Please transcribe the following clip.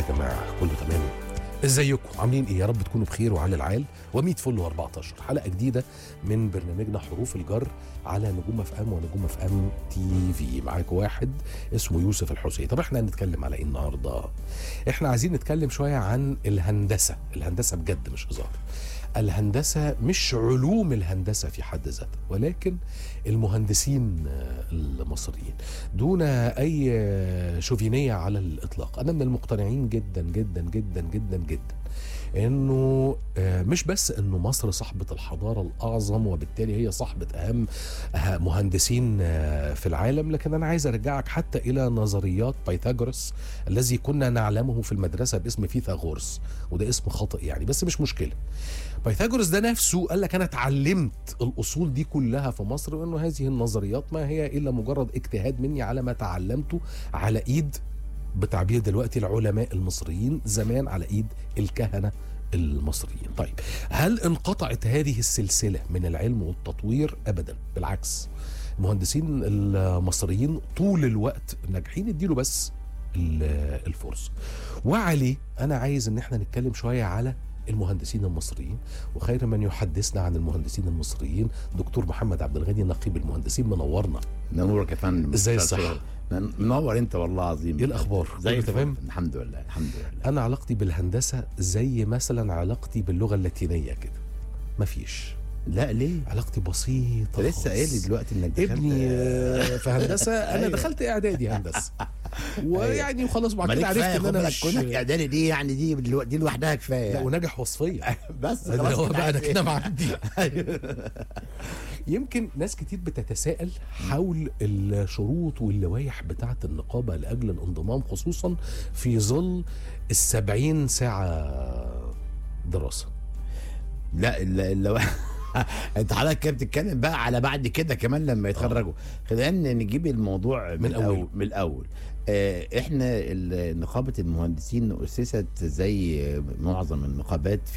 يا جماعه كله تمام ازيكم عاملين ايه يا رب تكونوا بخير وعلى العال و100 فل و14 حلقه جديده من برنامجنا حروف الجر على نجوم اف ام ونجوم اف ام تي في معاكم واحد اسمه يوسف الحسين طب احنا هنتكلم على ايه النهارده احنا عايزين نتكلم شويه عن الهندسه الهندسه بجد مش هزار الهندسه مش علوم الهندسه في حد ذاتها ولكن المهندسين المصريين دون اي شوفينيه على الاطلاق انا من المقتنعين جدا جدا جدا جدا جدا انه مش بس انه مصر صاحبه الحضاره الاعظم وبالتالي هي صاحبه اهم مهندسين في العالم لكن انا عايز ارجعك حتى الى نظريات بايثاغورس الذي كنا نعلمه في المدرسه باسم فيثاغورس وده اسم خاطئ يعني بس مش مشكله بايثاغورس ده نفسه قال لك انا اتعلمت الاصول دي كلها في مصر وانه هذه النظريات ما هي الا مجرد اجتهاد مني على ما تعلمته على ايد بتعبير دلوقتي العلماء المصريين زمان على ايد الكهنه المصريين طيب هل انقطعت هذه السلسله من العلم والتطوير ابدا بالعكس المهندسين المصريين طول الوقت ناجحين اديله بس الفرصه وعليه انا عايز ان احنا نتكلم شويه على المهندسين المصريين وخير من يحدثنا عن المهندسين المصريين دكتور محمد عبد الغني نقيب المهندسين منورنا نورك يا فندم ازاي الصحه منور انت والله العظيم ايه الاخبار زي تمام الحمد لله الحمد لله انا علاقتي بالهندسه زي مثلا علاقتي باللغه اللاتينيه كده مفيش لا ليه علاقتي بسيطه انت لسه قايل لي دلوقتي انك دخلت ابني في هندسه انا أيوة. دخلت اعدادي هندسه ويعني وخلاص بعد كده عرفت ان انا مش كونك اعدادي دي يعني دي دي لوحدها كفايه لا يعني. ونجح وصفيا بس ده خلاص هو كده بقى انا عايز كده إيه؟ معدي أيوة. يمكن ناس كتير بتتساءل حول الشروط واللوائح بتاعه النقابه لاجل الانضمام خصوصا في ظل السبعين ساعه دراسه لا لا لا انت حضرتك كده بتتكلم بقى على بعد كده كمان لما يتخرجوا خلينا نجيب الموضوع من الأول. الاول من الاول آه، احنا ال- نقابه المهندسين اسست زي معظم النقابات